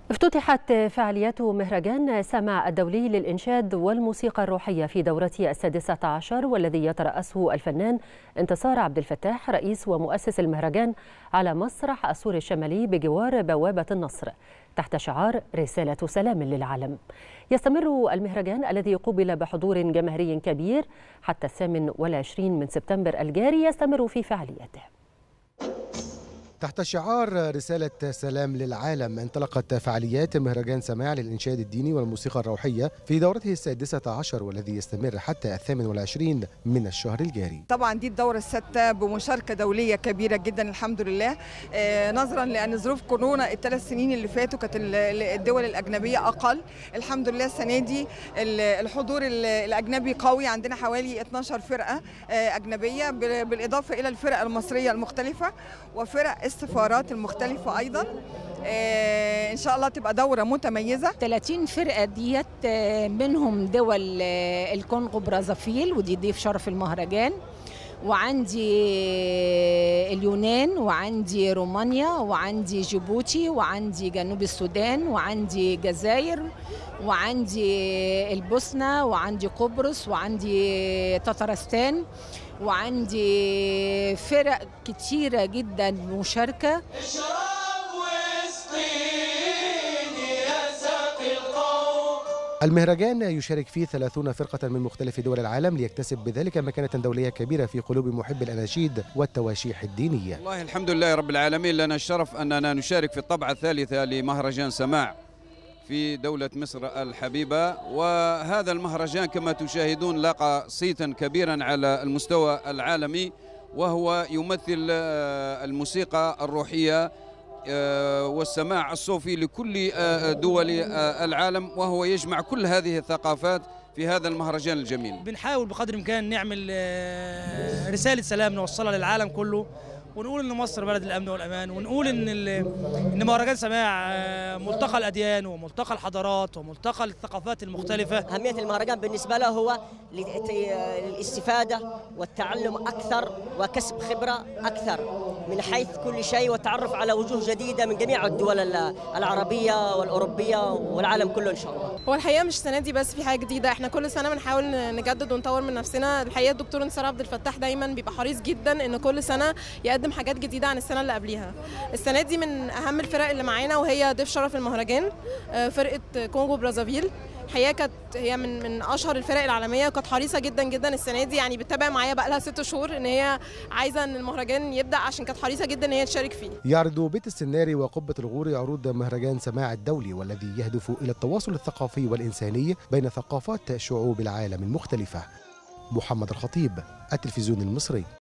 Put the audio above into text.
افتتحت فعاليات مهرجان سمع الدولي للإنشاد والموسيقى الروحية في دورته السادسة عشر والذي يترأسه الفنان انتصار عبد الفتاح رئيس ومؤسس المهرجان على مسرح السور الشمالي بجوار بوابة النصر تحت شعار رسالة سلام للعالم يستمر المهرجان الذي قوبل بحضور جماهيري كبير حتى الثامن والعشرين من سبتمبر الجاري يستمر في فعالياته تحت شعار رسالة سلام للعالم انطلقت فعاليات مهرجان سماع للإنشاد الديني والموسيقى الروحية في دورته السادسة عشر والذي يستمر حتى الثامن والعشرين من الشهر الجاري طبعا دي الدورة السادسة بمشاركة دولية كبيرة جدا الحمد لله آه نظرا لأن ظروف كورونا الثلاث سنين اللي فاتوا كانت الدول الأجنبية أقل الحمد لله السنة دي الحضور الأجنبي قوي عندنا حوالي 12 فرقة آه أجنبية بالإضافة إلى الفرق المصرية المختلفة وفرق السفارات المختلفة أيضا آه إن شاء الله تبقى دورة متميزة 30 فرقة ديت منهم دول الكونغو برازافيل ودي ضيف شرف المهرجان وعندي اليونان وعندي رومانيا وعندي جيبوتي وعندي جنوب السودان وعندي جزائر وعندي البوسنة وعندي قبرص وعندي تترستان وعندي فرق كتيرة جدا مشاركة المهرجان يشارك فيه 30 فرقة من مختلف دول العالم ليكتسب بذلك مكانة دولية كبيرة في قلوب محب الأناشيد والتواشيح الدينية والله الحمد لله رب العالمين لنا الشرف أننا نشارك في الطبعة الثالثة لمهرجان سماع في دولة مصر الحبيبة وهذا المهرجان كما تشاهدون لاقى صيتا كبيرا على المستوى العالمي وهو يمثل الموسيقى الروحية والسماع الصوفي لكل دول العالم وهو يجمع كل هذه الثقافات في هذا المهرجان الجميل بنحاول بقدر الامكان نعمل رساله سلام نوصلها للعالم كله ونقول ان مصر بلد الامن والامان ونقول ان ان مهرجان سماع ملتقى الاديان وملتقى الحضارات وملتقى الثقافات المختلفه اهميه المهرجان بالنسبه له هو للاستفاده والتعلم اكثر وكسب خبره اكثر من حيث كل شيء والتعرف على وجوه جديده من جميع الدول العربيه والاوروبيه والعالم كله ان شاء الله هو الحقيقه مش السنه دي بس في حاجه جديده احنا كل سنه بنحاول نجدد ونطور من نفسنا الحقيقه الدكتور انتصار عبد الفتاح دايما بيبقى حريص جدا ان كل سنه يقدم حاجات جديده عن السنه اللي قبليها السنه دي من اهم الفرق اللي معانا وهي ضيف شرف المهرجان فرقه كونغو برازافيل الحقيقه كانت هي من من اشهر الفرق العالميه وكانت حريصه جدا جدا السنه دي يعني بتتابع معايا بقى لها ست شهور ان هي عايزه ان المهرجان يبدا عشان كانت حريصه جدا ان هي تشارك فيه. يعرض بيت السناري وقبه الغور عروض مهرجان سماع الدولي والذي يهدف الى التواصل الثقافي والانساني بين ثقافات شعوب العالم المختلفه. محمد الخطيب التلفزيون المصري